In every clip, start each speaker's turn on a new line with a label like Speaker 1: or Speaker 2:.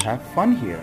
Speaker 1: have fun here.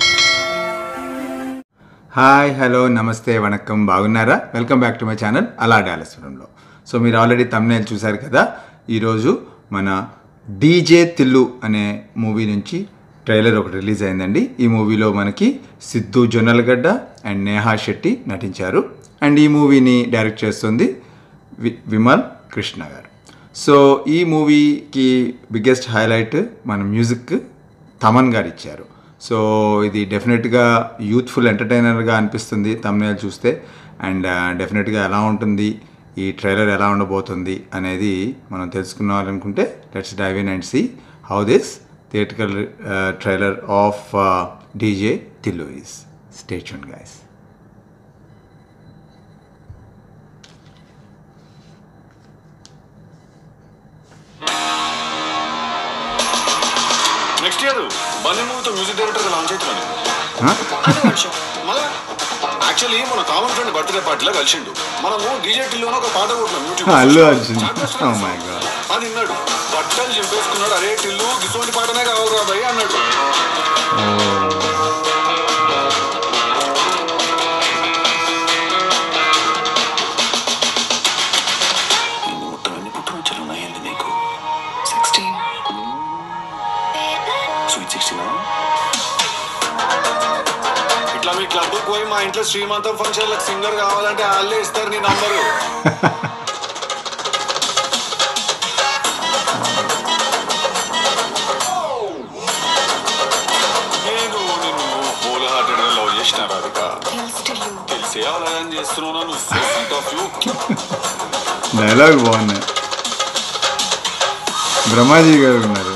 Speaker 2: Hi hello నమస్తే వణకం బాగున్నారా welcome back to my channel అలా డాలస్వరంలో సో మీరు ఆల్రెడీ తమ్నేల్ చూశారు కదా ఈరోజు మన డీజే తిల్లు అనే మూవీ నుంచి ట్రైలర్ ఒకటి రిలీజ్ అయిందండి ఈ మూవీలో మనకి సిద్ధు జొన్నలగడ్డ అండ్ నేహా శెట్టి నటించారు అండ్ ఈ మూవీని డైరెక్ట్ చేస్తుంది వి విమల్ కృష్ణ గారు సో ఈ మూవీకి బిగ్గెస్ట్ హైలైట్ మన మ్యూజిక్ తమన్ గారు ఇచ్చారు సో ఇది డెఫినెట్గా యూత్ఫుల్ ఎంటర్టైనర్గా అనిపిస్తుంది తమ్నేల్ చూస్తే అండ్ డెఫినెట్గా ఎలా ఉంటుంది ఈ ట్రైలర్ ఎలా ఉండబోతుంది అనేది మనం తెలుసుకున్నారనుకుంటే let's dive in and see how this theatrical trailer of DJ Tillu is stunning guys
Speaker 3: next year Bunny మూవీతో మ్యూజిక్ డైరెక్టర్ లాంచ్ అవుతున్నాను మళ్ళా యాక్చువల్లీ మన కామన్ ఫ్రెండ్ బర్త్డే పార్టీలో కలిసిండు మనము డీజే టిల్లోనే ఒక పాట కొట్టినాం YouTube
Speaker 2: Allu Arjun Oh my God.
Speaker 3: అని విన్నాడు బట్టలు చింపేసుకున్నాడు అరే టిల్లు గిసోటి పాటనే కావాలి రా భయ్ అన్నాడు మొత్తం ఎన్ని పుట్టుమచ్చలు ఉన్నాయండి నీకు
Speaker 4: సిక్స్టీన్
Speaker 3: స్వీట్ సిక్స్టీనా ఇట్లా మీ క్లబ్ పోయి మా ఇంట్లో శ్రీమంతం ఫంక్షన్ సింగర్ కావాలంటే వాళ్ళే ఇస్తారు నీ నంబరు నేను నిన్ను హోల్ హార్టెడ్ గా లవ్ చేసిన రాధిక
Speaker 4: స్టిల్
Speaker 3: తెలిసే అలాగని చేస్తున్నావు నువ్వు స్వీట్ ఆఫ్ యూ
Speaker 2: డైలాగ్ బాగున్నాయి బ్రహ్మాజీ గారు ఉన్నారు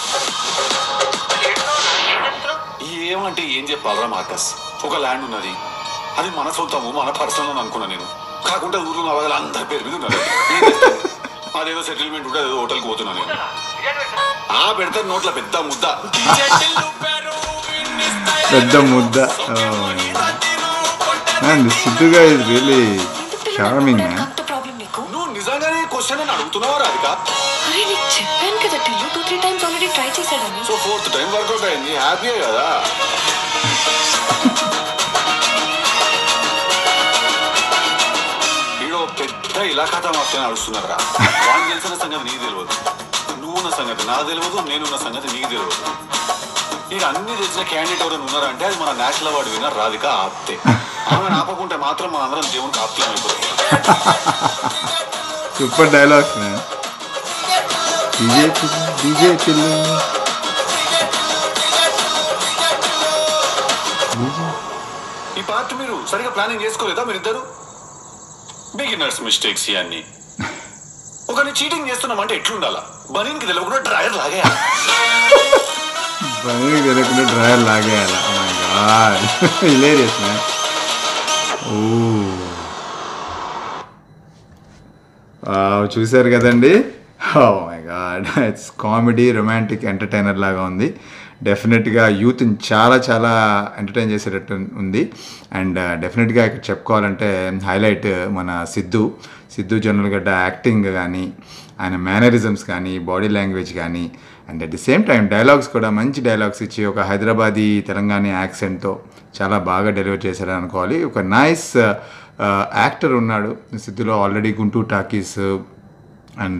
Speaker 3: ఏమంటే ఏం చెప్పాలరా మార్కస్ ఒక ల్యాండ్ ఉన్నది అది మన సొంతము మన పర్సనల్ అని అనుకున్నా నేను కాకుండా ఊర్లో నవగల అందరి పేరు మీద ఉన్నది ఏం చేస్తాను? అదేదో సెటిల్మెంట్ ఉంటే అదేదో హోటల్కి పోతున్నా నేను ఆ పెడతారు నోట్ల పెద్ద ముద్ద
Speaker 2: పెద్ద ముద్ద అండ్ సిద్ధుగా ఇస్ రియలీ చార్మింగ్ మ్యాన్
Speaker 4: అంత ప్రాబ్లం నీకు
Speaker 3: నువ్వు నిజంగానే క్వశ్చన్ అని అడుగుతున్నావా రాధిక
Speaker 4: అరే నీకు చెప్పాను కదా Tillu two three times already try చేశాడని
Speaker 3: సో ఫోర్త్ టైం వర్కౌట్ అయింది హ్యాపీయే కదా ఈడో పెద్ద ఇలాఖాతా మాత్రమే నడుస్తున్నారా వాడిని తెలిసిన సంగతి నీకు తెలియదు నువ్వున్న సంగతి నాకు తెలియదు నేనున్న సంగతి నీకు తెలియదు నీకు అన్ని తెలిసిన క్యాండిడేట్ ఎవరైనా ఉన్నారంటే అది మన national award winner Radhika Apte ఆమె ఆపకుంటే మాత్రం మన అందరం దేవునికి ఆప్తం అయిపోతుంది
Speaker 2: super dialogues man DJ DJ పిల్లు
Speaker 3: ఈ పార్ట్ మీరు సరిగా ప్లానింగ్ చేసుకోలేదా మీరిద్దరు బిగినర్స్ మిస్టేక్స్ ఇవన్నీ ఒకరిని చీటింగ్ చేస్తున్నామంటే ఎట్లుండాలా బనీన్కి తెలియకుండా డ్రైవర్ లాగే
Speaker 2: పని తెలియకుండా డ్రైవర్ లాగేయాలి మై గాడ్ హిలేరియస్ మ్యాన్ ఓ చూశారు కదండి oh my God it's comedy romantic entertainer లాగా ఉంది డెఫినెట్గా యూత్ని చాలా చాలా ఎంటర్టైన్ చేసేటట్టు ఉంది అండ్ డెఫినెట్గా ఇక్కడ చెప్పుకోవాలంటే హైలైట్ మన సిద్ధు సిద్ధు జొన్నలగడ్డ యాక్టింగ్ కానీ ఆయన మేనరిజమ్స్ కానీ బాడీ లాంగ్వేజ్ కానీ and at the same time dialogues కూడా మంచి డైలాగ్స్ ఇచ్చి ఒక హైదరాబాదీ తెలంగాణ యాక్సెంట్తో చాలా బాగా డెలివర్ చేశారని అనుకోవాలి ఒక నైస్ యాక్టర్ ఉన్నాడు సిద్ధులో ఆల్రెడీ గుంటూరు టాకీస్ అండ్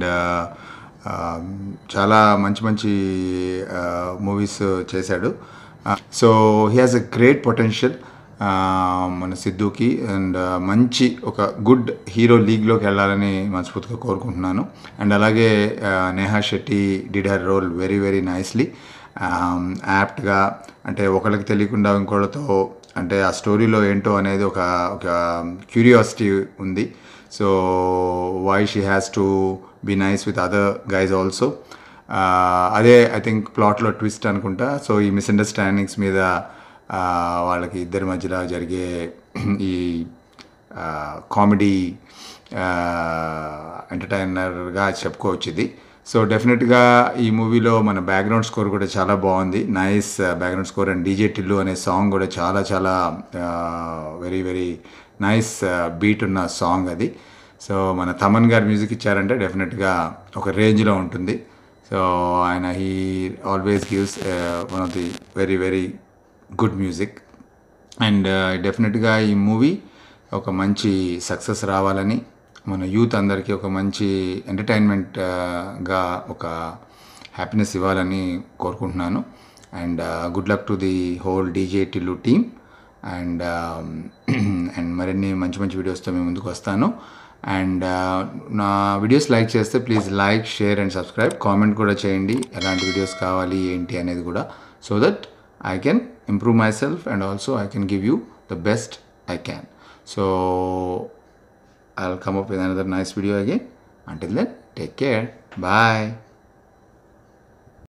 Speaker 2: చాలా మంచి మంచి మూవీస్ చేశాడు so he has a great potential మన సిద్ధుకి అండ్ మంచి ఒక గుడ్ హీరో లీగ్లోకి వెళ్ళాలని మనస్ఫూర్తిగా కోరుకుంటున్నాను అండ్ అలాగే Neha Shetty did her role very very nicely యాప్ట్గా అంటే ఒకళ్ళకి తెలియకుండా ఇంకోళ్ళతో అంటే ఆ స్టోరీలో ఏంటో అనేది ఒక ఒక క్యూరియాసిటీ ఉంది so why she has to be nice with other guys also అదే ఐ థింక్ ప్లాట్లో ట్విస్ట్ అనుకుంటా సో ఈ మిస్అండర్స్టాండింగ్స్ మీద ఆ, వాళ్ళకి ఇద్దరి మధ్యలో జరిగే ఈ కామెడీ ఎంటర్టైనర్గా చెప్పుకోవచ్చు ఇది సో డెఫినెట్గా ఈ మూవీలో మన బ్యాక్గ్రౌండ్ స్కోర్ కూడా చాలా బాగుంది nice background score and DJ Tillu అనే సాంగ్ కూడా చాలా చాలా వెరీ వెరీ నైస్ బీట్ ఉన్న సాంగ్ అది సో మన తమన్ గారు మ్యూజిక్ ఇచ్చారంటే డెఫినెట్గా ఒక రేంజ్లో ఉంటుంది సో ఆయన he always gives one of the very very good music and డెఫినెట్గా ఈ మూవీ ఒక మంచి సక్సెస్ రావాలని మన యూత్ అందరికీ ఒక మంచి ఎంటర్టైన్మెంట్గా ఒక హ్యాపీనెస్ ఇవ్వాలని కోరుకుంటున్నాను and good luck to the whole DJ Tillu team and and మరిన్ని మంచి మంచి వీడియోస్తో మేము ముందుకు వస్తాను అండ్ నా వీడియోస్ లైక్ చేస్తే please like share and subscribe comment కూడా చేయండి ఎలాంటి వీడియోస్ కావాలి ఏంటి అనేది కూడా so that I can improve myself and also I can give you the best I can. So I'll come up with another nice video again. Until then, take care. Bye.